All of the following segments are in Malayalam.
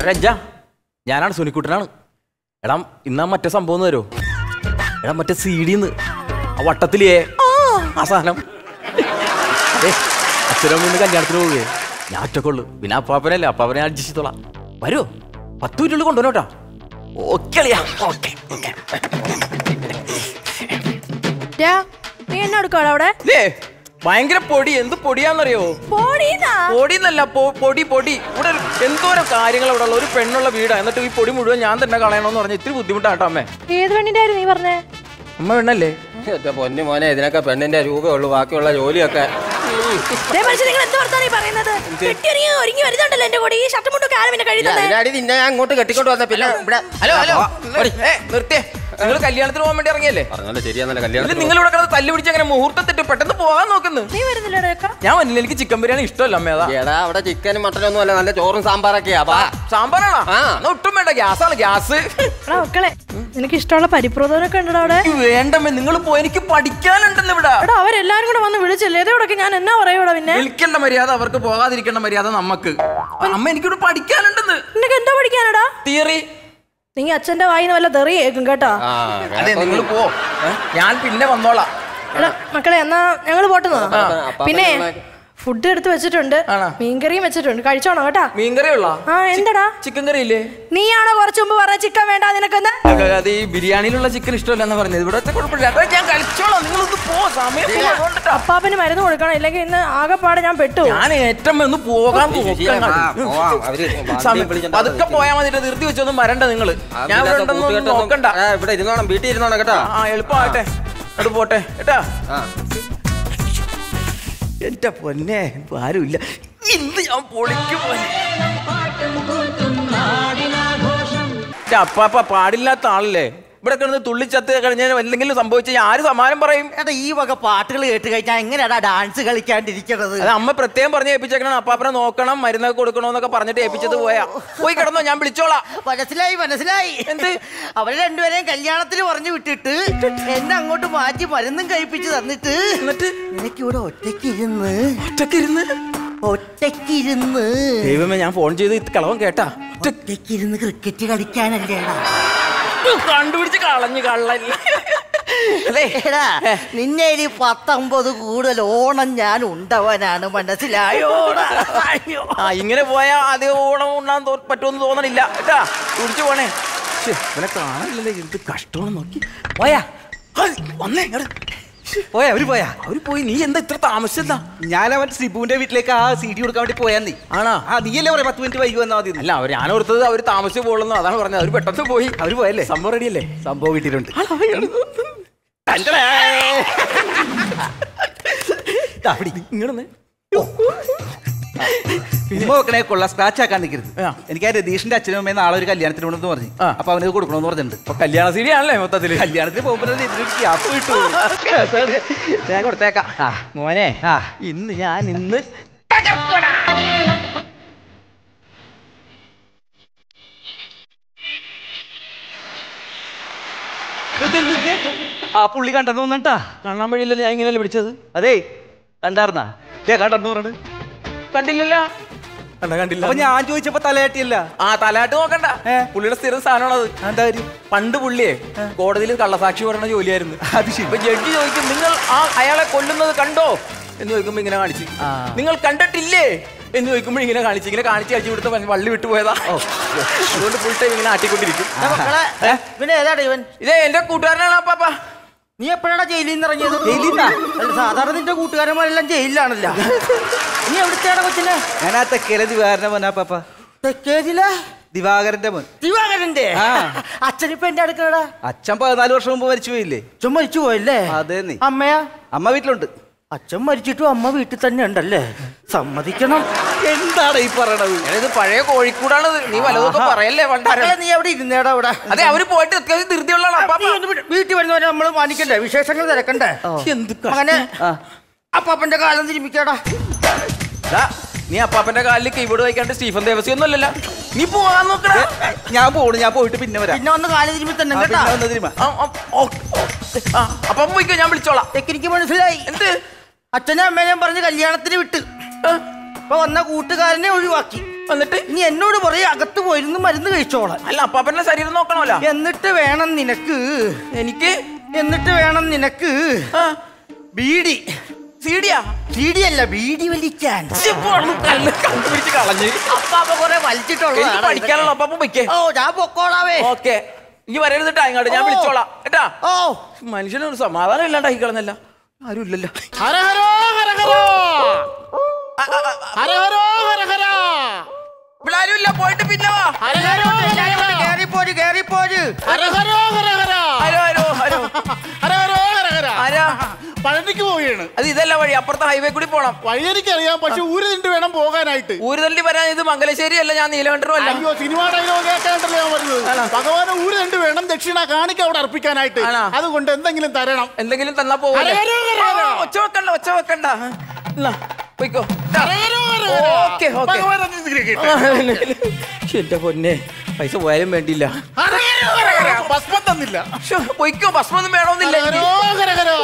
രജ ഞാനാണ് സുനിക്കുട്ടനാണ് എടാ ഇന്നാ മറ്റേ സംഭവം ഒന്ന് തരുമോ എടാ മറ്റേ സി ഡിന്ന് ആ വട്ടത്തിലേ ആ സാധനം അതെ അച്ഛനും ഇന്ന് കല്യാണത്തിന് പോവുകയെ ഞാൻ ഒറ്റക്കുള്ളു പിന്നെ അപ്പാപ്പനല്ലേ അപ്പാപ്പനെ അഡ്ജസ്റ്റ് ചെയ്തോളാം വരുമോ പത്ത് മിനിറ്റുള്ളിൽ കൊണ്ടുവന്നോ കേട്ടോ ഓക്കെ അളിയാ ഓക്കെ ഓക്കെ രാ, നീ എന്നെ എടുക്കാടാ അവിടെ ലേ ഭയങ്കര പൊടി എന്ത് പൊടിയാന്നറിയോ പോടീന്നാ പൊടി എന്നല്ല പൊ- പൊടി പൊടി ഇവിടെ ഒരു എന്തോരം കാര്യങ്ങൾ ഇവിടെ ഉള്ള ഒരു പെണ്ണുള്ള വീടാ എന്നിട്ട് ഈ പൊടി മുഴുവൻ ഞാൻ തന്നെ കളയണമെന്ന് പറഞ്ഞ ഇത്തിരി ബുദ്ധിമുട്ടാട്ടോ അമ്മേ ഏത് പെണ്ണിന്റെ ആയിരുന്നു നീ പറഞ്ഞേ അമ്മ പെണ്ണല്ലേ എന്റെ പൊന്നു മോനെ ഇതിനൊക്കെ പെണ്ണിന്റെ രൂപയുള്ളൂ ബാക്കിയുള്ള ജോലിയൊക്കെ ദേ മനുഷ്യൻ നിങ്ങൾ എന്ത് വർത്താനം ഈ പറയുന്നത് കെട്ടി ഒരുങ്ങി ഒരുങ്ങി വരുന്നുണ്ടല്ലോ എന്റെ കൂടെ ഈ ഷർട്ട് മുണ്ടൊക്കെ ആരും പിന്നെ കഴിയുന്നത് അതിനടി നിന്നെ ഞാൻ അങ്ങോട്ട് കെട്ടിക്കൊണ്ട് വന്ന പിന്നെ ഇവിടെ ഹലോ ഹലോ ഏ നിർത്തിയേ നിങ്ങൾ കല്യാണത്തിന് പോകാൻ വേണ്ടി ഇറങ്ങിയല്ലേ പറഞ്ഞല്ലോ ശരിയാന്നല്ല ഇല്ല കല്യാണം നിങ്ങൾ ഇവിടെ കിടന്ന് തല്ലു പിടിച്ച് അങ്ങനെ മുഹൂർത്തത്തിട്ട് പെട്ടെന്ന് പോകാൻ നോക്കുന്നു നീ വരുന്നില്ലടാ ഞാൻ വന്നില്ല എനിക്ക് ചിക്കൻ ബിരിയാണി ഇഷ്ടമല്ല അമ്മ അതാ എടാ അവിടെ ചിക്കനും മട്ടനും ഒന്നും അല്ല നല്ല ചോറും സാമ്പാറൊക്കെയാ വാ സാമ്പാറാണോ ആ. എന്നാ ഒട്ടും വേണ്ട ഗ്യാസാണ് ഗ്യാസ് എടാ മക്കളെ നിനക്ക് ഇഷ്ടമുള്ള പരിപ്രദോനൊക്കെ ഉണ്ടടാ അവിടെ വേണ്ടമ്മേ നിങ്ങൾ പോയി എനിക്ക് പഠിക്കാനുണ്ടെന്ന് ഇവിടെ എടാ അവരെല്ലാരും കൂടെ വന്ന് വിളിച്ചില്ലേ ഇതോടൊക്കെ ഞാൻ എന്നാ പറയൂടാ പിന്നെ വിളിക്കേണ്ട മര്യാദ അവർക്ക് പോകാതിരിക്കേണ്ട മര്യാദ നമുക്ക് അമ്മ എനിക്കിവിടെ പഠിക്കാനുണ്ടെന്ന് നിനക്ക് എന്താ പഠിക്കാനടാ തിയറി നീ അച്ഛന്റെ വായിന്ന് വല്ല തെറി കേൾക്കും കേട്ടോ ആ അതെ നിങ്ങൾ പോ ഏ? ഞാൻ പിന്നെ വന്നോളാം എടാ മക്കളെ എന്നാ ഞങ്ങള് പോട്ടുന്നോ അപ്പാപ്പൻ പിന്നെ നന്നായി- ഫുഡ് എടുത്ത് വെച്ചിട്ടുണ്ട് ആണോ? മീൻകറിയും വെച്ചിട്ടുണ്ട് കഴിച്ചോണോ കേട്ടാ മീൻകറി ഉള്ള ആ എന്തടാ ചിക്കൻ കറി ഇല്ലേ നീയാണോ കുറച്ചു മുമ്പ് പറഞ്ഞ ചിക്കൻ വേണ്ട നിനക്കെന്ന് അല്ല, അത് ഈ ബിരിയാണിയിലുള്ള ചിക്കൻ ഇഷ്ടമല്ലെന്ന് പറഞ്ഞത് ഇവിടത്തെ കുഴപ്പമില്ല അതാ ഞാൻ കഴിച്ചോളാം നിങ്ങളൊന്ന് പോ സമയം പോവാ, അതുകൊണ്ടിട്ടാ. അപ്പാപ്പന് മരുന്ന് കൊടുക്കണം ഇല്ലെങ്കിൽ ഇന്ന് ആകെപ്പാടെ ഞാൻ പെട്ടു ഞാൻ ഏറ്റവും ഒന്ന് പോകാൻ ശരിയാ, വാ, പോവാം. അവര് വണ്ടി വിളിച്ചിട്ട് പതുക്കെ പോയാൽ മതി നിർത്തി വെച്ചൊന്നും വരണ്ട നിങ്ങള് ആ, ഞാൻ ഇവിടെ ഇതിനകത്ത് ഉണ്ടെന്ന് കൂട്ടുകെട്ടൊന്നും- നോക്കണ്ട ആ, ഇവിടെ ഇരുന്നോണം വീട്ടിൽ ഇരുന്നോണം കേട്ടോ ആ എളുപ്പമാകട്ടെ അത് പോട്ടെ കേട്ടാ ആ എന്റെ പൊന്നെ ഇപ്പൊ ആരുമില്ല ഇന്ന് ഞാൻ പൊളിക്കും പോലെ അപ്പാപ്പ പാടില്ലാത്ത ആളല്ലേ ഇവിടെ കിടന്ന് തുള്ളിച്ചത്ത് കഴിഞ്ഞാൽ എന്തെങ്കിലും സംഭവിച്ച ആര് സമാനം പറയും എടാ ഈ വക പാട്ടുകൾ കേട്ട് കഴിഞ്ഞാൽ എങ്ങനെയാടാ ഡാൻസ് കളിക്കാണ്ടിരിക്കണത് അത് അമ്മ പ്രത്യേകം പറഞ്ഞ് ഏൽപ്പിച്ചേക്കണം അപ്പാപ്പനെ നോക്കണം മരുന്നൊക്കെ കൊടുക്കണോന്നൊക്കെ പറഞ്ഞിട്ട് ഏൽപ്പിച്ചത് പോയാ പോയി കിടന്നോ ഞാൻ വിളിച്ചോളാം മനസ്സിലായി മനസ്സിലായി എന്ത്? അവരെ രണ്ടുപേരെയും കല്യാണത്തിന് പറഞ്ഞു വിട്ടിട്ട് എന്നെ അങ്ങോട്ട് മാറ്റി മരുന്നും കഴിപ്പിച്ച് തന്നിട്ട് എന്നിട്ട് നിനക്ക് ഇവിടെ ഒറ്റയ്ക്കിരുന്ന് ഒറ്റക്കിരുന്ന് ഒറ്റയ്ക്കിരുന്ന് ദൈവമേ ഞാൻ ഫോൺ ചെയ്ത് ഇത് കളവൻ കേട്ടാ ഒറ്റയ്ക്കിരുന്ന് ക്രിക്കറ്റ് കളിക്കാനല്ലേടാ കണ്ടുപിടിച്ച് കളഞ്ഞു കള്ളല്ല അല്ലേ എടാ നിന്നെ ഇനി പത്തൊമ്പത് കൂടുതൽ ഓണം ഞാൻ ഉണ്ടവനാണ് മനസ്സിലായോടാ അയ്യോ ആ ഇങ്ങനെ പോയാ അത് ഓണം ഉണ്ണാൻ തോ- പറ്റുമെന്ന് തോന്നണില്ല കേട്ടാ കുടിച്ചു പോണേ ശ്ശേ, ഇവനെ കാണാനില്ലല്ലേ എന്ത് കഷ്ടമാണ് നോക്കി പോയാ ഹേയ്, വന്നേ ഇങ്ങട്. പോയാ അവര് പോയാ അവര് പോയി നീ എന്താ ഇത്ര താമസിച്ചെന്താ ഞാൻ അവൻ സിബുവിന്റെ വീട്ടിലേക്ക് ആ സി ഡി കൊടുക്കാൻ വേണ്ടി പോയാ നീ ആണോ ആ നീയല്ലേ പറയാ പത്ത് മിനിറ്റ് വൈകി വന്നാൽ മതി എന്ന്. അല്ല അവർ ഞാൻ ഓർത്തത് അവര് താമസിച്ചു പോകുള്ളൂ അതാണ് പറഞ്ഞത് അവര് പെട്ടെന്ന് പോയി അവര് പോയല്ലേ സംഭവം റെഡിയല്ലേ സംഭവം വീട്ടിലുണ്ട് ഇങ്ങനെ ഉമ്മ വെക്കണേ കൊള്ള സ്ക്രാച്ച് ആക്കാൻ നിൽക്കരുത് ആ. എനിക്ക് ആ രതീഷിന്റെ അച്ഛനും അമ്മയും നാളെ ഒരു കല്യാണത്തിന് പോകണമെന്ന് പറഞ്ഞു ആ. അപ്പൊ അവനത് കൊടുക്കണമെന്ന് പറഞ്ഞിട്ടുണ്ട് ഇപ്പൊ കല്യാണ സീഡി ആണല്ലേ മൊത്തത്തില് കല്യാണത്തിന് പോകുമ്പോൾ ഇതിനൊരു ഗ്യാപ്പ് കിട്ടും ഞാൻ കൊടുത്തേക്കാം ആ. മോനെ ആ. ഇന്ന് ഞാൻ ഇന്ന് ആ പുള്ളി കണ്ടെന്ന് തോന്നണ്ടാ കാണാൻ വഴിയില്ലല്ലോ ഞാൻ ഇങ്ങനെയല്ലേ പിടിച്ചത് അതേ കണ്ടാർന്നാ ദേ കണ്ടെന്ന് പറഞ്ഞത് കണ്ടില്ലല്ലോ കണ്ട കണ്ടില്ല അപ്പൊ ഞാൻ ചോദിച്ചപ്പോ തലയാട്ടിയല്ല ആ തലാട്ട് നോക്കണ്ട ഏ? പുള്ളിയുടെ സ്ഥിരം സാധനമാണത് എന്താ കാര്യം പണ്ട് പുള്ളിയെ കോടതിയിൽ കള്ളസാക്ഷി പറയുന്ന ജോലിയായിരുന്നു അത് ശരി. ഇപ്പൊ ജഡ്ജി ചോദിക്കും നിങ്ങൾ ആ അയാളെ കൊല്ലുന്നത് കണ്ടോ എന്ന് ചോദിക്കുമ്പോ ഇങ്ങനെ കാണിച്ചു ആ. നിങ്ങൾ കണ്ടിട്ടില്ലേ എന്ന് ചോദിക്കുമ്പോൾ ഇങ്ങനെ കാണിച്ചു ഇങ്ങനെ കാണിച്ച് കഴിച്ചു കൊടുത്ത വള്ളി വിട്ടു പോയതാ അതുകൊണ്ട് ഫുൾ ടൈം ഇങ്ങനെ ആട്ടിക്കൊണ്ടിരിക്കും എടാ മക്കളെ പിന്നെ ഏതാടാ ഇവൻ ഇതേ എന്റെ കൂട്ടുകാരനാണ് അപ്പാപ്പ നീ എപ്പോഴാണ് ജയിലിൽ നിന്ന് ഇറങ്ങിയത് ജയിലിന്നാ? അല്ല, സാധാരണ നിന്റെ കൂട്ടുകാരന്മാരെല്ലാം ജയിലിലാണല്ലോ നീ എവിടുത്തെയാണ് കൊച്ചിനെ ഞാൻ ആ തെക്കേലെ ദിവാകരന്റെ മോനാ പാപ്പ തെക്കേതിലെ ദിവാകരന്റെ മോൻ ദിവാകരന്റെ ആ. അച്ഛനിപ്പ എന്റെ അടുക്കലടാ അച്ഛൻ പതിനാല് വർഷം മുമ്പ് മരിച്ചു പോയില്ലേ അച്ഛൻ മരിച്ചു പോയല്ലേ അതെ നീ അമ്മയാ അമ്മ വീട്ടിലുണ്ട് അച്ഛൻ മരിച്ചിട്ടും അമ്മ വീട്ടിൽ തന്നെ ഉണ്ടല്ലേ സമ്മതിക്കണം എന്താണ് ഈ പറയണത് ഇത് പഴയ കോഴിക്കൂടാണ് നീ വലതൊക്കെ പറയല്ലേ പണ്ടാരം മക്കളെ, നീ എവിടെ ഇരുന്നേടാ അവിടെ അതെ അവര് പോയിട്ട് അത്യാവശ്യം ധൃതിയുള്ളതാണ് നീ അപ്പാപ്പ ഒന്ന് വീ- വീട്ടിൽ വരുന്നവരെ നമ്മൾ മാനിക്കണ്ടേ വിശേഷങ്ങൾ തിരക്കണ്ടേ എന്ത് കഷ്ടം. അങ്ങനെ ആ. അപ്പാപ്പന്റെ കാലം തിരുമിക്കടാ ദാ, നീ അപ്പാപ്പന്റെ കാലിൽ കീബോർഡ് വയ്ക്കാണ്ട് സ്റ്റീഫൻ ദേവസി ഒന്നും അല്ലല്ലോ നീ പോവാൻ നോക്കടാ ഞാൻ പോണു ഞാൻ പോയിട്ട് പിന്നെ വരാം പിന്നെ ഒന്ന് കാലം തിരുമി തന്നെ ആ, കേട്ടാ പിന്നെ വന്ന് തിരുമ്മാ. ആ, ആ, ഓ, ഓ. ആ, അപ്പം പോയിക്കോ ഞാൻ വിളിച്ചോളാം എനിക്ക് മനസ്സിലായി എന്ത് അച്ഛനെ അമ്മേനെയും പറഞ്ഞ് കല്യാണത്തിന് വിട്ട് ആ, അപ്പൊ വന്ന കൂട്ടുകാരനെ ഒഴിവാക്കി എന്നിട്ട് ഇനി എന്നോട് പറയും അകത്ത് പോയിരുന്നു മരുന്ന് കഴിച്ചോളാൻ അല്ല അപ്പാപ്പന്റെ ശരീരം നോക്കണമല്ലോ എന്നിട്ട് വേണം നിനക്ക് എനിക്ക് എന്നിട്ട് വേണം നിനക്ക് ആ, ബീഡി സീഡിയാ ബീഡി അല്ല ബീഡി വലിക്കാൻ കല്ല് കണ്ടുപിടിച്ച് കളഞ്ഞ് അപ്പാപ്പ കുറെ എനിക്ക് വലിച്ചിട്ടുള്ളതാണ് പഠിക്കാനുള്ള അപ്പാപ്പ പൊയ്ക്കേ ഓ ഞാൻ പൊക്കോളാവേ ഓക്കെ ഇനി വരരുതിട്ടാ ഇങ്ങോട്ട് ഞാൻ ഓ. വിളിച്ചോളാം കേട്ടാ ഓ മനുഷ്യനൊരു സമാധാനം ഇല്ലാണ്ടായി കളഞ്ഞല്ല ആരും ഇല്ലല്ലോ ഹര ഹരോ ഹര ഹരോ ഹര ഹരോ ഹര ഹര ഇവിടെ ആരും ഇല്ല പോയിട്ട് പിന്നെ വാ ഹര ഹരോ ഹര ഹര കേറിപ്പോര് കേറിപ്പോര് ഹര ഹരോ ഹര ഹര ആരോ ആരോ ആരോ ഹര ഹരോ ഹര ഹര ആരാ പഴനിക്ക് പോവുകയാണ് അത് ഇതല്ല വഴി അപ്പുറത്തെ ഹൈവേ കൂടി പോണം വഴി എനിക്കറിയാം പക്ഷെ ഊര് നിന്നിട്ട് വേണം പോകാനായിട്ട് ഊരുതള്ളി വരാൻ ഇത് മംഗലശ്ശേരി അല്ല ഞാൻ നീലകണ്ഠനും അല്ല അയ്യോ സിനിമ ഡയലോഗ് കേൾക്കാണ്ടല്ലോ ഞാൻ പറഞ്ഞത് ഭഗവാന് ഊര് രണ്ട് വേണം ദക്ഷിണ കാണിക്ക അവിടെ അർപ്പിക്കാനായിട്ട് ആണോ? അതുകൊണ്ട് എന്തെങ്കിലും തരണം എന്തെങ്കിലും തന്നാ പോവല്ലേ ഹര, ഹര, ഹര, ഹര. ഒച്ച വെക്കണ്ട ഒച്ച വെക്കണ്ട ഇന്നാ, പോയിക്കോ ഹര, ഹര, ഹര, ഹര. ഓക്കെ ഓക്കെ ഭഗവാൻ അനുഗ്രഹിക്കട്ടെ. എന്റെ പൊന്നെ പൈസ പോയാലും വേണ്ടിയില്ല ഹര, ഹര, ഹര, ഹര. ഭസ്മം തന്നില്ല ശ്ശോ, പൊയ്ക്കോ ഭസ്മൊന്നും വേണമെന്നില്ല ഹര, എനിക്ക്. ഹര, ഹര.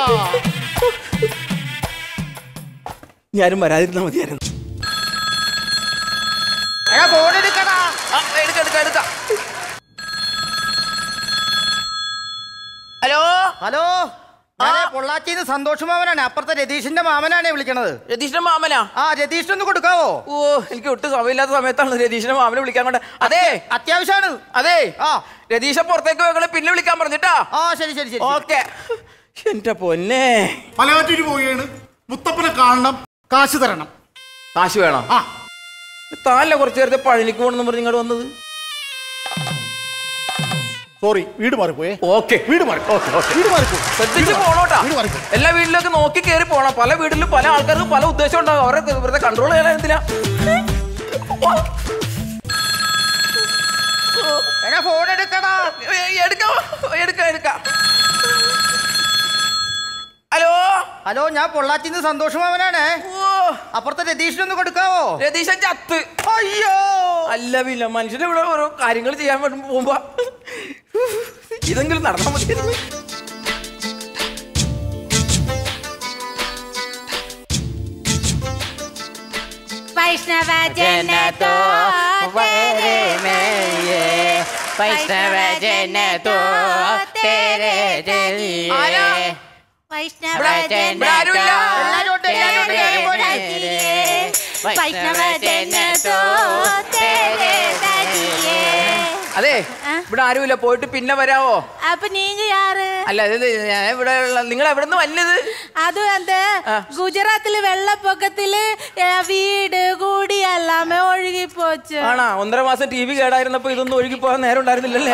ഞാനും വരാതിരുന്നാ മതിയായിരുന്നു എടാ ഫോൺ എടുക്കടാ ആ, എടുക്ക എടുക്ക എടുക്ക ഹലോ ഹലോ ഞാനേ പൊള്ളാച്ചിന്ന് സന്തോഷ് മാമനാണ് അപ്പുറത്തെ രതീഷിന്റെ മാമനാണ് വിളിക്കണത് രതീഷിന്റെ മാമനാ ആ രതീഷിന് ഒന്ന് കൊടുക്കാവോ ഓ എനിക്ക് ഒട്ടും സമയമില്ലാത്ത സമയത്താണ് രതീഷിന്റെ മാമനെ വിളിക്കാൻ കൊണ്ട് അതെ അത്യാവശ്യമാണ് അതെ ആ. രതീഷ പുറത്തേക്ക് വെക്കണ പിന്നെ വിളിക്കാൻ പറഞ്ഞിട്ടാ ആ ശരി ശരി ശരി ഓക്കെ എന്റെ പൊന്നെ മലയാറ്റൂര് പോവുകയാണ് മുത്തപ്പനെ കാണണം കാശ് തരണം കാശ് വേണം ആ താല്ല കുറച്ചു നേരത്തെ പഴനിക്ക് പോകണമെന്ന് പറഞ്ഞ് ഇങ്ങോട്ട് വന്നത് സോറി വീട് മാറിപ്പോയേ ഓക്കെ വീട് മാറി വീട് മാറിപ്പോ ശ്രദ്ധിച്ച് പോണോട്ടാ വീട് മാറിപ്പോ എല്ലാ വീട്ടിലേക്ക് നോക്കി കയറി പോണം പല വീട്ടിലും പല ആൾക്കാർക്ക് പല ഉദ്ദേശം ഉണ്ടാകും അവരെ വെറുതെ കൺട്രോൾ ചെയ്യാൻ എന്തിനാ എടാ ഫോൺ എടുക്കടാ ഏയ് എടുക്കാം എടുക്കാം എടുക്കാം ഹലോ ഹലോ ഞാൻ പൊള്ളാച്ചിന്ന് സന്തോഷ് മാമനാണ് ഓ അപ്പുറത്തെ രതീഷിന് ഒന്ന് കൊടുക്കാവോ രതീശൻ ചത്ത് അയ്യോ അല്ല പിന്നെ മനുഷ്യന്റെ ഇവിടെ ഓരോ കാര്യങ്ങൾ ചെയ്യാൻ വേണ്ടി പോകുമ്പോ ഇതെങ്കിലും നടന്നാൽ മതി വൈഷ്ണവ ജനതോ तेरे मैये वैष्णव जन तो तेरे ആരാ? जलिए वैष्णव ഇവിടെ- जन ഇവിടെ ആരുമില്ല. എല്ലാരും ഉണ്ട്, എല്ലാരും ഉണ്ട്, എല്ലാരും ഉണ്ട്. वैष्णव जन तो तेरे जलिए അതെ ആ? ഇവിടെ ആരുമില്ല പോയിട്ട് പിന്നെ വരാവോ അപ്പൊ നീங்க யாரு അല്ല ഇത് ഞാൻ ഇവിടെ ഉള്ള നിങ്ങൾ എവിടെ നിന്ന് വന്നത് അത് அந்த ഗുജറാത്തില് വെള്ളപ്പൊക്കത്തില് ഏ, വീട് കൂടി എല്ലാമേ ഒഴുകി പോച്ചു ആണാ ഒന്നര മാസം ടി വി കേടായിരുന്നപ്പോ ഇതൊന്നും ഒഴുകി പോകാൻ നേരം ഉണ്ടായിരുന്നില്ലല്ലേ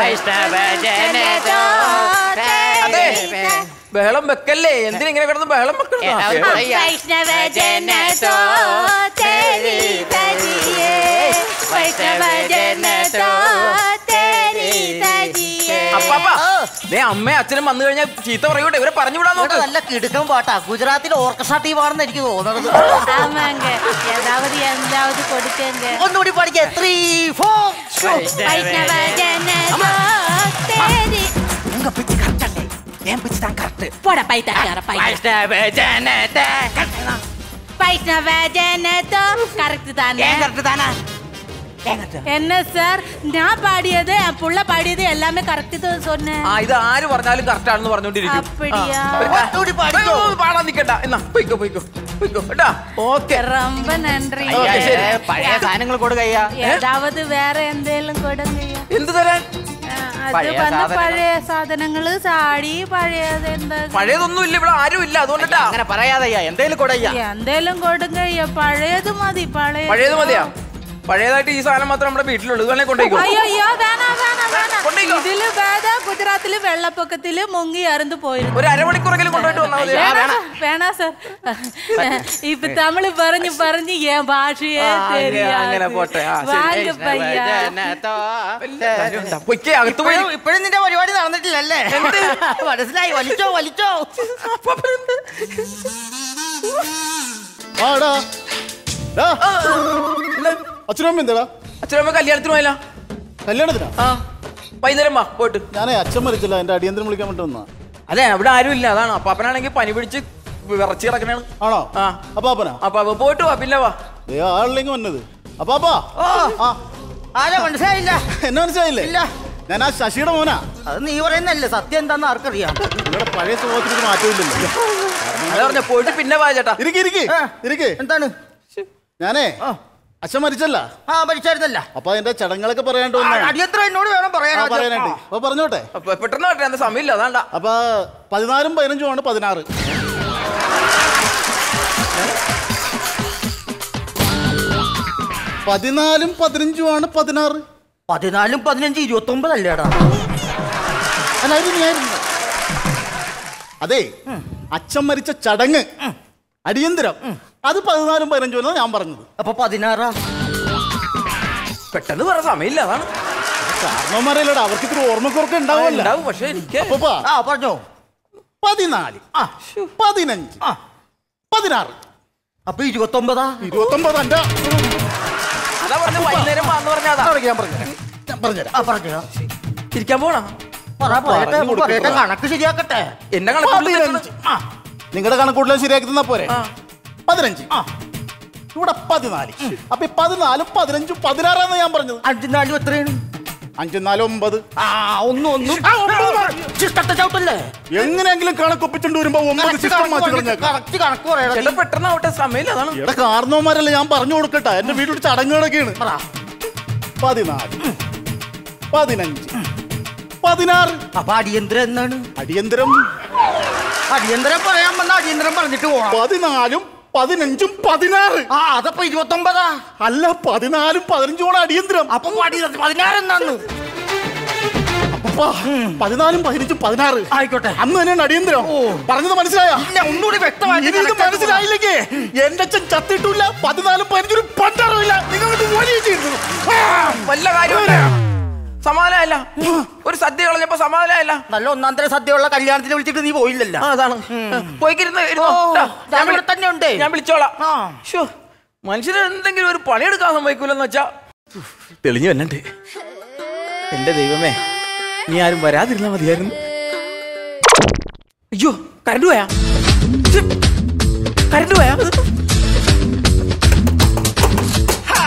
അതെ ബഹളം വെക്കല്ലേ എന്തിനിങ്ങനെ കിടന്ന് ബഹളം വെക്കണം വൈഷ്ണവ ജന തോ തേരി തരിയേ വൈഷ്ണവ ജന തോ തേരി തരിയേ അപ്പാപ്പ ദേ അമ്മയും അച്ഛനും വന്നു കഴിഞ്ഞാൽ ചീത്ത പറയൂട്ടെ ഇവരെ പറഞ്ഞു വിടാൻ ഇതൊക്കെ നോക്ക് നല്ല കിടുക്കം പാട്ടാ ഗുജറാത്തിലെ ഓർക്കസ്ട്ര ടീമാണെന്ന് എനിക്ക് തോന്നുന്നത് ஆமாங்க ஏதாவது எந்தாவது கொடுக்கங்க ഒന്നുകൂടി പഠിക്കേ ത്രീ ഫോർ வைஷ்ணவ ஜன தோ தேரி உங்க பிச்சு கரெக்டே என் பிச்சு தான் கரெக்ட் போட பைத்தாக்கார பைத்த வைஷ்ணவ ஜன தோ கரெக்ட் தானே கரெக்ட் தானே என்ன சார் நான் பாடியது என் புள்ள பாடியது எல்லாமே கரெக்ட் தான் சொன்னேன் ആ ഇത് ആര് പറഞ്ഞാലും കറക്റ്റ് ആണെന്ന് പറഞ്ഞോണ്ടിരിക്കും அப்படியா ഒന്നുകൂടി പാടിക്കോ പാടാൻ നിക്കണ്ട എന്നാ പൊയ്ക്കോ പൊയ്ക്കോ പൊയ്ക്കോ കേട്ടാ ഓക്കെ ரொம்ப நன்றி ഓക്കെ ശരി പഴയ സാധനങ്ങൾ കൊടുക്കയ്യാ ஏதாவது வேற எந்தேலும் கொடுங்கய்யா എന്ത് തരാൻ ആ, അത് വന്ന പഴയ സാധനങ്ങള് സാടി പഴയത് എന്താ പഴയതൊന്നും ഇല്ല ഇവിടെ ആരും ഇല്ല അതുകൊണ്ടിട്ടാ അങ്ങനെ പറയാതയ്യാ എന്തേലും കൊടുയ്യാ എന്തേലും കൊടുങ്ങയ്യ പഴയത് മതി പഴയ പഴയത് മതിയാ പഴയതായിട്ട് ഈ സാധനം മാത്രം നമ്മുടെ വീട്ടിലുള്ളൂ ഇത് വേണേ കൊണ്ടേക്കോ അയ്യോ അയ്യോ വേണ വേണ വേണ കൊണ്ടേക്കോ. ഇതില് വേദ ഗുജറാത്തില് വെള്ളപ്പൊക്കത്തില് മുങ്ങി അറുந்து പോയിരുന്നു ഒരു അരമണിക്കൂറെങ്കിലും കൊണ്ടുപോയിട്ട് വന്നാൽ മതി വേണ വേണ സർ ഇപ്പൊ തമിഴ് പറഞ്ഞു പറഞ്ഞു ഏൻ ഭാഷയെ അങ്ങനെ പോട്ടെ. ആ, ശരി. വാങ്ങ പയ്യ എല്ലാവരും ഉണ്ടാ. പൊയ്ക്കേ അകത്ത് പോയി ഇപ്പോഴും ഇപ്പോഴും നിന്റെ പരിപാടി നടന്നിട്ടില്ലല്ലേ മനസ്സിലായി വലിച്ചോ വലിച്ചോ ആടാ ഡാ. അച്ഛനും അമ്മ എന്താടാ അച്ഛനമ്മ കല്യാണത്തിന് പോയല്ല കല്യാണത്തിനാ ആ വൈകുന്നേരം വാ പോയിട്ട് ഞാനേ അച്ഛൻ മരിച്ചില്ല എന്റെ അടിയന്തരം വിളിക്കാൻ വേണ്ടി വന്നാ അതെ അവിടെ ആരും ഇല്ല അതാണ് അപ്പാപ്പനാണെങ്കിൽ പനി പിടിച്ച് വിറച്ച് കിടക്കണാണ് ആണോ ആ അപ്പാപ്പനാ അപ്പൊ പോയിട്ട് വാ പിന്നെ വാ ദേ ആളില്ലെങ്കിൽ വന്നത് അപ്പാപ്പാ ഓ ആ ആരാ മനസ്സിലായില്ല എന്നെ മനസ്സിലായില്ലേ ഇല്ല. ഞാൻ ആ ശശിയുടെ മോനാ അത് നീ പറയുന്നല്ലേ സത്യം എന്താന്ന് ആർക്കറിയാം നിങ്ങളുടെ പഴയ സ്വഭാവത്തിന് ഒരു മാറ്റമില്ലല്ലോ അതാ പറഞ്ഞ പോയിട്ട് പിന്നെ വാ ചേട്ടാ ഇരിക്ക് ഇരിക്ക് ആ. ഇരിക്ക് എന്താണ് ഞാനേ ആ. അച്ഛൻ മരിച്ചല്ല ആ മരിച്ചായിരുന്നല്ല അപ്പൊ അതിന്റെ ചടങ്ങുകളൊക്കെ പറയാണ്ട് ആ, വന്നതാണ്. അടിയന്തരം എന്നോട് വേണം പറയാൻ ആ, ആദ്യം. പറയാനായിട്ട് ആ. അപ്പൊ പറഞ്ഞോട്ടെ അപ്പൊ പെട്ടെന്ന് പറഞ്ഞ എന്താ സമയമില്ല അതാണ്ടാ അപ്പൊ പതിനാലും പതിനഞ്ചും ആണ് പതിനാറ് പതിനാലും പതിനഞ്ചും ആണ് പതിനാറ് പതിനാലും പതിനഞ്ച് ഇരുപത്തി ഒമ്പതല്ലേടാ അല്ല അത് ഞാനിരുന്നു അതെ അച്ഛൻ മരിച്ച ചടങ്ങ് അടിയന്തരം അത് പതിനാലും പതിനഞ്ചും എന്നാണ് ഞാൻ പറഞ്ഞത് അപ്പൊ പതിനാറാ പെട്ടെന്ന് പറ സമയമില്ല അതാണ് കാരണവന്മാരല്ലടാ അവർക്ക് ഇത്ര ഓർമ്മക്കുറക്കം ഉണ്ടാവില്ല ഉണ്ടാവും പക്ഷെ എനിക്ക് അപ്പൊ ആ പറഞ്ഞോ പതിനാല് ആ പതിനഞ്ച് ആ പതിനാറ് അപ്പൊ ഇരുപത്തി ഒമ്പതാ ഇരുപത്തൊമ്പത് എന്റെ അതാ പറഞ്ഞ വൈകുന്നേരം വാന്ന് പറഞ്ഞ അതാ ഞാൻ പറഞ്ഞുതരാം ഞാൻ പറഞ്ഞുതരാം ആ പറഞ്ഞോ ഇരിക്കാൻ പോണ പറ പറയട്ടെ പറഞ്ഞു കൊടുക്ക് പറയട്ടെ പറ. കണക്ക് ശരിയാക്കട്ടെ എന്നെ കണക്ക് പതിനഞ്ച് ആ നിങ്ങളുടെ കണക്കൂട്ടലും ശരിയാക്കി തന്നാ പോരെ ആ. പതിനഞ്ച് ആ ഇവിടെ പതിനാല് അപ്പൊ ഈ പതിനാലും പതിനഞ്ചും പതിനാറാന്ന് ഞാൻ പറഞ്ഞത് അഞ്ചും നാലും എത്രയാണ് അഞ്ചും നാലും ഒമ്പത് ആ ഒന്നും ഒന്നും ചിട്ടത്തെ ചവിട്ടല്ലേ എങ്ങനെയെങ്കിലും കണക്കൊപ്പിച്ചുകൊണ്ട് വരുമ്പോ ഒമ്പത് സിസ്റ്റം മാറ്റി കളഞ്ഞേക്കാം കറക്റ്റ് കണക്ക് പറയണം ചേട്ടാ പെട്ടെന്ന് ആവട്ടെ സമയമില്ല അതാണ് ഇവിടെ കാരണവന്മാരല്ല ഞാൻ പറഞ്ഞു കൊടുക്കട്ടെ എന്റെ വീട്ടിൽ ചടങ്ങുകളൊക്കെയാണ് പറ പതിനാല് പതിനഞ്ച് പതിനാറ് അപ്പൊ അടിയന്തരം എന്നാണ് അടിയന്തരം അടിയന്തരം പറയാൻ വന്ന അടിയന്തരം പറഞ്ഞിട്ട് പോണം പതിനാലും പതിനഞ്ചും പതിനാറ് ആ അതപ്പോ ഇരുപത്തി ഒമ്പതാ അല്ല പതിനാലും പതിനഞ്ചും കൂടെ അടിയന്തരം അപ്പൊ അടി- പതിനാറെന്നാന്ന് അപ്പ പതിനാലും പതിനഞ്ചും പതിനാറ് ആയിക്കോട്ടെ അന്ന് തന്നെയാണ് അടിയന്തരം ഓ. പറഞ്ഞത് മനസ്സിലായ ഇല്ല ഒന്നുകൂടി വ്യക്തമായിട്ട് ഇനി ഇത് കണക്കാക്കി മനസ്സിലായില്ലേ എന്റെ അച്ഛൻ ചത്തിട്ടില്ല പതിനാലും പതിനഞ്ചും പണ്ടാറും ഇല്ല നിങ്ങൾക്ക് വലിയ ചെയ്യുന്നു വല്ല കാര്യമില്ല സമാധാനമല്ല ഒരു സദ്യ കളഞ്ഞപ്പോ സമാധാനമല്ല പോണം. നല്ല ഒന്നാം തരം സദ്യയുള്ള കല്യാണത്തിന് വിളിച്ചിട്ട് നീ പോയില്ലല്ലോ ആ അതാണ് പോയിക്കിരുന്ന് ഇരുന്നോ. ഓ, ട്ടാ, ഞാൻ ഞാനിവിടെ വിളി- തന്നെ ഉണ്ട്. ഞാൻ വിളിച്ചോളാം ആ. ശ്ശോ, മനുഷ്യന് എന്തെങ്കിലും ഒരു പണിയെടുക്കാൻ സമ്മതിക്കൂലെന്ന് വെച്ചാ തെളിഞ്ഞു വന്നണ്ട് എന്റെ ദൈവമേ നീ ആരും വരാതിരുന്നാ മതിയായിരുന്നു അയ്യോ കരണ്ട് പോയാ ശ്ശെ, കരണ്ട് പോയാ ഹാ.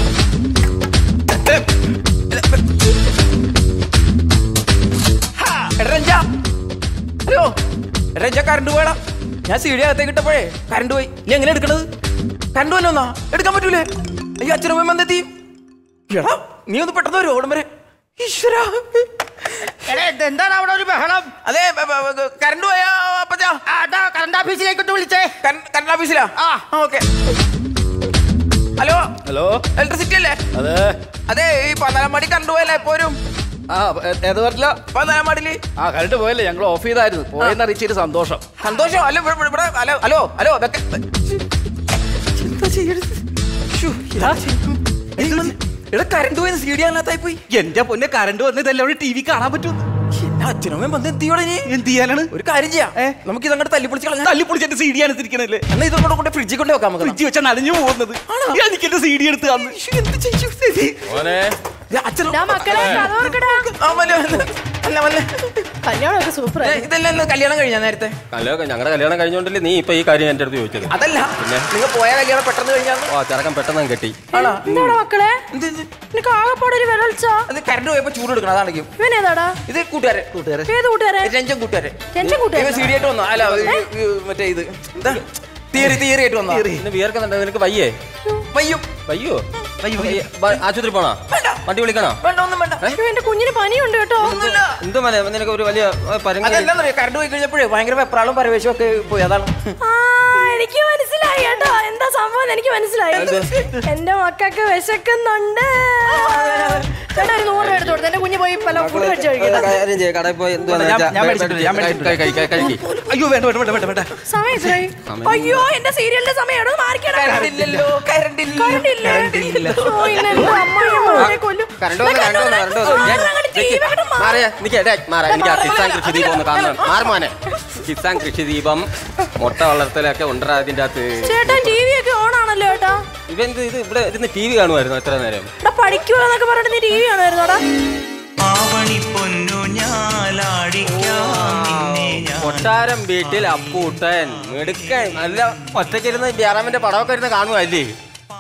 ഹാ. എടാ രഞ്ജാ. ഹലോ എടാ രഞ്ജാ കരണ്ട് പോയടാ ഞാൻ സീഡി അകത്തേക്ക് ഇട്ടപ്പോഴേ കരണ്ട് പോയി നീ എങ്ങനെ എടുക്കണത് കരണ്ട് വല്ലോ എന്നാ എടുക്കാൻ പറ്റൂലേ അയ്യോ അച്ഛനും അമ്മയും വന്നെത്തി എടാ നീ ഒന്ന് പെട്ടെന്ന് വരും ഓടം വരെ ഈശ്വരാ എടാ, ഇത് എന്താണ് അവിടെ ഒരു ബഹളം അതെ ബ- ബ- ബ- കരണ്ട് പോയാ അപ്പച്ചാ ആ, അതാ കറണ്ട് ഓഫീസിലേക്കോട്ട് വിളിച്ചേ കരണ്ട് കരണ്ട് ഓഫീസിലാ ആ. ഓക്കെ ഹലോ ഹലോ ഇലക്ട്രിസിറ്റി അല്ലേ അതെ അതെ ഈ പതിനാലാം മണി കറണ്ട് പോയല്ലേ എപ്പോഴും ആ ഏ- ഏത് പറഞ്ഞില്ല പതിനാലാം മണില് ആ കറണ്ട് പോയല്ലേ ഞങ്ങൾ ഓഫ് ചെയ്തായിരുന്നു പോയെന്ന് അറിയിച്ചൊരു സന്തോഷം സന്തോഷം അല്ല ഇവിടെ- ഇവിടെ- ഇവിടെ ഹലോ ഹലോ ഹലോ വെക്ക- എന്താ ചെയ്യണത്? ശ്ശോ, എന്താ ചെയ്യ- ഇത് ഇവിടെ കറണ്ട് പോയി സി ഡി അതിനകത്തായി പോയി എന്റെ പൊന്നെ കറണ്ട് വന്നതല്ല ടി വി കാണാൻ പറ്റും എന്നെ അച്ഛനമ്മയും വന്ന് എത്തിയോടെ നീ എന്ത് ചെയ്യാനാണ് ഒരു കാര്യം ചെയ്യാം നമുക്ക് ഇതങ്ങോട്ട് തല്ലിപ്പൊളിച്ച് കളഞ്ഞാൽ തല്ലിപ്പൊളിച്ച് എന്റെ സി ഡി ആണ് തിരിക്കണല്ലേ എന്നാ ഇതൊക്കെ കൊണ്ട് ഫ്രിഡ്ജിൽ കൊണ്ട് വെക്കാം നമുക്ക് ഫ്രിഡ്ജ് വെച്ചാൽ നനഞ്ഞു പോകുന്നത് എനിക്ക് എന്റെ സി ഡി എടുത്ത് തന്നു ശ്ശോ, എന്ത് ചെയ്യും സ്ഥിതി? ദേ, അച്ഛനും ഡാ മക്കളെ കഥ ഓർക്കടാ ആ, വല്ലേ, വല്ലേ. വല്ലേ, വല്ലേ. കല്യാണമൊക്കെ സൂപ്പർ ദേ, ഇതെല്ലാം ഇന്ന് കല്യാണം കഴിഞ്ഞാ നേരത്തെ കല്യാണം ഞങ്ങളുടെ കല്യാണം കഴിഞ്ഞോണ്ടല്ലേ നീ ഇപ്പൊ ഈ കാര്യം എന്റെ അടുത്ത് ചോദിച്ചത് അതല്ല നിങ്ങൾ പോയ കല്യാണം പെട്ടെന്ന് കഴിഞ്ഞാൽ ഓ ചെറുക്കൻ പെട്ടെന്ന് അങ്ങ് കെട്ടി ആണോ എന്താടാ മക്കളെ എന്ത് ഇത്? നിനക്ക് ആകെപ്പാടെ ഒരു വിരൾച്ച അത് കറണ്ട് പോയപ്പോ ചൂട് എടുക്കണം അതാണെങ്കിൽ ഇവനേതാടാ ഇത് കൂട്ടുകാരൻ കൂട്ടുകാരെ ഏത് കൂട്ടുകാരൻ രഞ്ജൻ കൂട്ടുകാരൻ രഞ്ജൻ കൂട്ടുകാരൻ സി ഡി ആയിട്ട് വന്നോ അല്ല ഈ- ഈ മറ്റേ ഇത് എന്താ തിയറി തിയറി ആയിട്ട് വന്നോ പിന്നെ വിയർക്കുന്നുണ്ട് നിനക്ക് വയ്യേ വയ്യും വയ്യോ വയ്യ. ബ- ആശുപത്രി പോണോ വേണ്ട. വണ്ടി വിളിക്കണോ വേണ്ട ഒന്നും വേണ്ട അയ്യോ, എന്റെ കുഞ്ഞിന് പനിയുണ്ട് കേട്ടോ ഒന്നുമില്ല എന്ത് മല നിനക്ക് ഒരു വലിയ പരങ്ങ അതെന്താന്നറിയോ കറണ്ട് പോയി കഴിഞ്ഞപ്പോഴേ ഭയങ്കര വെപ്രാളും പരവേശവും ഒക്കെ പോയി അതാണ് ആ എനിക്ക് മനസ്സിലായി കേട്ടോ എന്താ സംഭവം എന്ന് എനിക്ക് മനസ്സിലായി എന്റെ മക്കൾക്ക് വിശക്കുന്നുണ്ട് ചേട്ടാ ഒരു നൂറ് രൂപ എടുത്തു കൊടുത്തു എന്റെ കുഞ്ഞ് പോയി പല ഫുഡ് കഴിച്ചു കഴിക്കട്ടെ കാര്യം ചെയ്യ കടയിൽ പോയി എന്തുവാന്ന് ഞാൻ- വെച്ചാ ഞാൻ മേടിച്ചിട്ടുണ്ട്, ഞാൻ മേടിച്ചിട്ടുണ്ട്. കഴി- കഴി- കഴി- കഴിക്ക്. അയ്യോ വേണ്ട വേണ്ട വേണ്ട വേണ്ട വേണ്ട സമയം എത്രയായി അയ്യോ എന്റെ സീരിയലിന്റെ സമയം എവിടെ മാറിക്കണം കറണ്ട് ഇല്ലല്ലോ കറണ്ട് ഇല്ല കറണ്ട് ഇല്ലേ? അയ്യോ, ഇന്ന് എന്റെ അമ്മായിയമ്മ കൊല്ലും. കറണ്ട് വന്ന് കറണ്ട് വന്ന് കറണ്ട് വന്ന് ഞാൻ അങ്ങോട്ട് TV അങ്ങോട്ട് മാറ്. മാറിയ നിക്ക് ഡേ മാറാ എനിക്ക് ആ കിസാൻ കൃഷിദീപം ഒന്ന് കാണണം മാറുമോനെ കിസാൻ കൃഷിദീപം മുട്ട വളർത്തലൊക്കെ ഉണ്ടറാ അതിന്റെ അകത്ത് ചേട്ടൻ ടി വി ഒക്കെ ഓൺ ആണല്ലോ ചേട്ടാ ഇവൻ ഇത് ഇത് ഇവിടെ ഇരുന്ന് ടി വി കാണുമായിരുന്നു എത്ര നേരം ഇവിടെ പഠിക്കുക എന്നൊക്കെ പറഞ്ഞിട്ട് നീ ടി വി കാണുമായിരുന്നോടാ ആവണി പൊന്നു ഞാലാടിക്കാം നിന്നെ ഞാൻ കൊട്ടാരം വീട്ടിൽ അപ്പൂട്ടൻ മിടുക്കൻ നല്ല ഒറ്റയ്ക്കിരുന്ന് ജയറാമിന്റെ പടമൊക്കെ ഇരുന്ന് കാണുമല്ലേ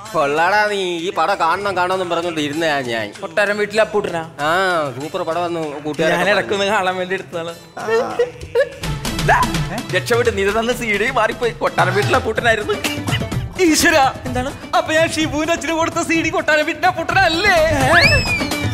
കൊള്ളാടാ നീ ഈ പടം കാണണം കാണണമെന്നും പറഞ്ഞോണ്ട് ഇരുന്നയാ ഞാൻ കൊട്ടാരം വീട്ടിലെ അപ്പൂട്ടനാ ആ സൂപ്പർ പടം വന്നു ഞാൻ കൂട്ടുകാരെ ഇടക്കൊന്ന് കാണാൻ വേണ്ടി എടുത്തതാണ് ദാ, രക്ഷപ്പെട്ട് നീ തന്ന സീഡി മാറിപ്പോയി കൊട്ടാരം വീട്ടിലെ അപ്പൂട്ടനായിരുന്നു ഈശ്വര എന്താണ് അപ്പൊ ഞാൻ ഷിബുവിന്റെ അച്ഛന് കൊടുത്ത സി ഡി കൊട്ടാരം വീട്ടിന്റെ പൊട്ടനല്ലേ